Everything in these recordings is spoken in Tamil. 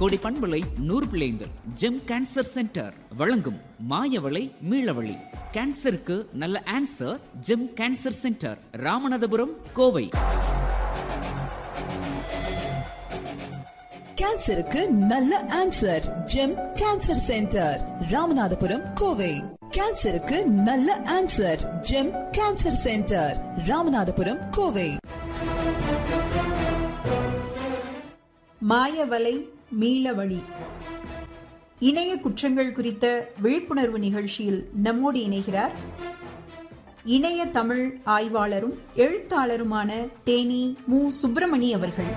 கோடி பண்பலை நூறு பிள்ளைந்தல் ஜெம் கேன்சர் சென்டர் வழங்கும் மாயவளை மீளவழி கேன்சருக்கு நல்ல answer Gem cancer centre Ramanathapuram Kovai கேன்சருக்கு நல்ல answer Gem cancer centre Ramanathapuram Kovai கேன்சருக்கு நல்ல answer Gem cancer centre Ramanathapuram Kovai மாயவலை மீளவழி இணைய குற்றங்கள் குறித்த விழிப்புணர்வு நிகழ்ச்சியில் நம்மோடு இணைகிறார் இணைய தமிழ் ஆய்வாளரும் எழுத்தாளருமான தேனி மு சுப்பிரமணி அவர்கள்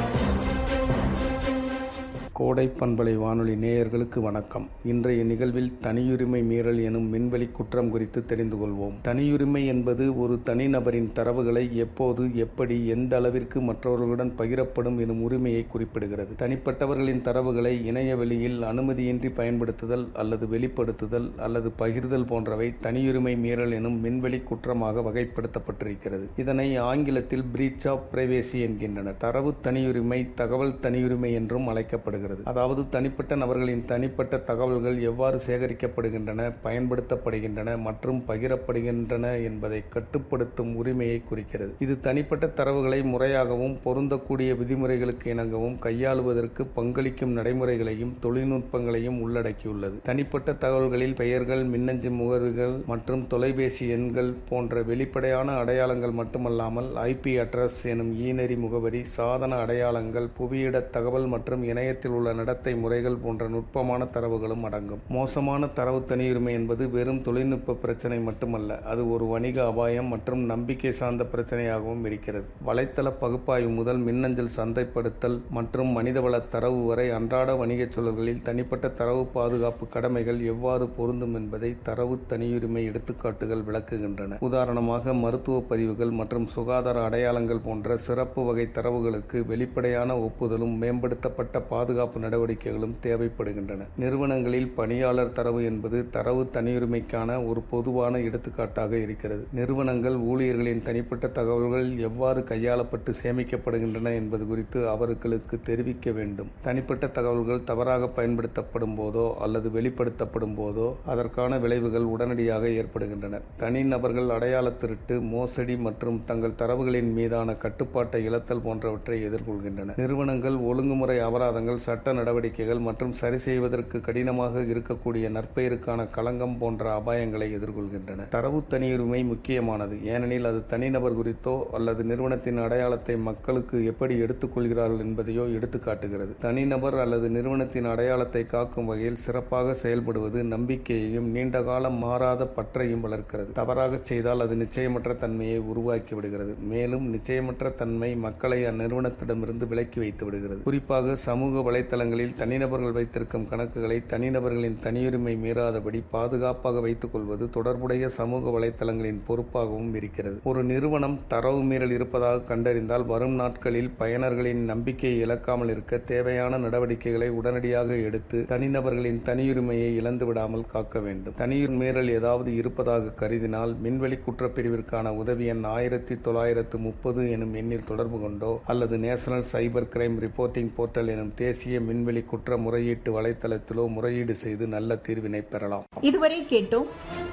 கோடை பண்பலை வானொலி நேயர்களுக்கு வணக்கம் இன்றைய நிகழ்வில் தனியுரிமை மீறல் எனும் மின்வெளி குற்றம் குறித்து தெரிந்து கொள்வோம் தனியுரிமை என்பது ஒரு தனிநபரின் தரவுகளை எப்போது எப்படி எந்த அளவிற்கு மற்றவர்களுடன் பகிரப்படும் எனும் உரிமையை குறிப்பிடுகிறது தனிப்பட்டவர்களின் தரவுகளை இணைய வெளியில் அனுமதியின்றி பயன்படுத்துதல் அல்லது வெளிப்படுத்துதல் அல்லது பகிர்தல் போன்றவை தனியுரிமை மீறல் எனும் மின்வெளி குற்றமாக வகைப்படுத்தப்பட்டிருக்கிறது இதனை ஆங்கிலத்தில் பிரீச் ஆஃப் பிரைவேசி என்கின்றனர் தரவு தனியுரிமை தகவல் தனியுரிமை என்றும் அழைக்கப்படுகிறது வருகிறது அதாவது தனிப்பட்ட நபர்களின் தனிப்பட்ட தகவல்கள் எவ்வாறு சேகரிக்கப்படுகின்றன பயன்படுத்தப்படுகின்றன மற்றும் பகிரப்படுகின்றன என்பதை கட்டுப்படுத்தும் உரிமையை குறிக்கிறது இது தனிப்பட்ட தரவுகளை முறையாகவும் பொருந்தக்கூடிய விதிமுறைகளுக்கு இணங்கவும் கையாளுவதற்கு பங்களிக்கும் நடைமுறைகளையும் தொழில்நுட்பங்களையும் உள்ளடக்கியுள்ளது தனிப்பட்ட தகவல்களில் பெயர்கள் மின்னஞ்சு முகர்வுகள் மற்றும் தொலைபேசி எண்கள் போன்ற வெளிப்படையான அடையாளங்கள் மட்டுமல்லாமல் ஐபி அட்ரஸ் எனும் ஈநெறி முகவரி சாதன அடையாளங்கள் புவியிட தகவல் மற்றும் இணையத்தில் உள்ள நடத்தை முறைகள் போன்ற நுட்பமான தரவுகளும் அடங்கும் மோசமான தரவு தனியுரிமை என்பது வெறும் தொழில்நுட்ப பிரச்சனை மட்டுமல்ல அது ஒரு வணிக அபாயம் மற்றும் நம்பிக்கை சார்ந்த பிரச்சனையாகவும் இருக்கிறது வலைத்தள பகுப்பாய்வு முதல் மின்னஞ்சல் சந்தைப்படுத்தல் மற்றும் மனிதவள தரவு வரை அன்றாட வணிகச் சூழல்களில் தனிப்பட்ட தரவு பாதுகாப்பு கடமைகள் எவ்வாறு பொருந்தும் என்பதை தரவு தனியுரிமை எடுத்துக்காட்டுகள் விளக்குகின்றன உதாரணமாக மருத்துவ பதிவுகள் மற்றும் சுகாதார அடையாளங்கள் போன்ற சிறப்பு வகை தரவுகளுக்கு வெளிப்படையான ஒப்புதலும் மேம்படுத்தப்பட்ட பாதுகாப்பு நடவடிக்கைகளும் தேவைப்படுகின்றன நிறுவனங்களில் பணியாளர் தரவு என்பது தரவு தனியுரிமைக்கான ஒரு பொதுவான எடுத்துக்காட்டாக இருக்கிறது நிறுவனங்கள் ஊழியர்களின் தனிப்பட்ட தகவல்கள் எவ்வாறு கையாளப்பட்டு சேமிக்கப்படுகின்றன என்பது குறித்து அவர்களுக்கு தெரிவிக்க வேண்டும் தனிப்பட்ட தகவல்கள் தவறாக பயன்படுத்தப்படும் போதோ அல்லது வெளிப்படுத்தப்படும் போதோ அதற்கான விளைவுகள் உடனடியாக ஏற்படுகின்றன தனிநபர்கள் அடையாள திருட்டு மோசடி மற்றும் தங்கள் தரவுகளின் மீதான கட்டுப்பாட்டை இழத்தல் போன்றவற்றை எதிர்கொள்கின்றன நிறுவனங்கள் ஒழுங்குமுறை அபராதங்கள் சட்ட நடவடிக்கைகள் மற்றும் சரி செய்வதற்கு கடினமாக இருக்கக்கூடிய நற்பெயருக்கான களங்கம் போன்ற அபாயங்களை எதிர்கொள்கின்றன தரவு தனியுரிமை முக்கியமானது ஏனெனில் அது தனிநபர் குறித்தோ அல்லது நிறுவனத்தின் அடையாளத்தை மக்களுக்கு எப்படி எடுத்துக்கொள்கிறார்கள் என்பதையோ எடுத்துக்காட்டுகிறது தனிநபர் அல்லது நிறுவனத்தின் அடையாளத்தை காக்கும் வகையில் சிறப்பாக செயல்படுவது நம்பிக்கையையும் நீண்டகாலம் மாறாத பற்றையும் வளர்க்கிறது தவறாக செய்தால் அது நிச்சயமற்ற தன்மையை உருவாக்கி விடுகிறது மேலும் நிச்சயமற்ற தன்மை மக்களை அந்நிறுவனத்திடமிருந்து விலக்கி வைத்து விடுகிறது குறிப்பாக சமூக வலைத்தளங்களில் தனிநபர்கள் வைத்திருக்கும் கணக்குகளை தனிநபர்களின் தனியுரிமை மீறாதபடி பாதுகாப்பாக வைத்துக் கொள்வது தொடர்புடைய சமூக வலைத்தளங்களின் பொறுப்பாகவும் இருக்கிறது ஒரு நிறுவனம் தரவு மீறல் இருப்பதாக கண்டறிந்தால் வரும் நாட்களில் பயனர்களின் நம்பிக்கையை இழக்காமல் இருக்க தேவையான நடவடிக்கைகளை உடனடியாக எடுத்து தனிநபர்களின் தனியுரிமையை இழந்து விடாமல் காக்க வேண்டும் தனியுரிமை மீறல் ஏதாவது இருப்பதாக கருதினால் மின்வெளி குற்றப்பிரிவிற்கான உதவி எண் ஆயிரத்தி தொள்ளாயிரத்து முப்பது எனும் எண்ணில் தொடர்பு கொண்டோ அல்லது national cyber crime reporting portal எனும் தேசிய மின்வெளி குற்ற முறையீட்டு வலைத்தளத்திலோ முறையீடு செய்து நல்ல தீர்வினை பெறலாம் இதுவரை கேட்டோம்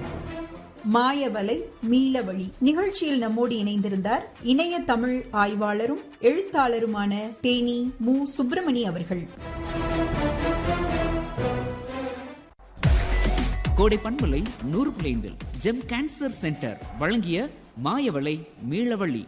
மாயவலை மீளவழி நிகழ்ச்சியில் நம்மோடு இணைந்திருந்தார் இணைய தமிழ் ஆய்வாளரும் எழுத்தாளருமான தேனி மு சுப்பிரமணி அவர்கள் கோடை பண்பலை நூறு பிள்ளைந்தில் ஜெம் கேன்சர் சென்டர் வழங்கிய மாயவளை மீளவழி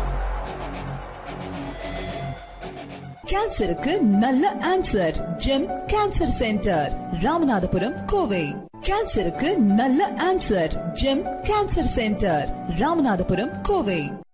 கேன்சருக்கு நல்ல answer Gem cancer centre Ramanathapuram Kovai கேன்சருக்கு நல்ல answer Gem cancer centre Ramanathapuram Kovai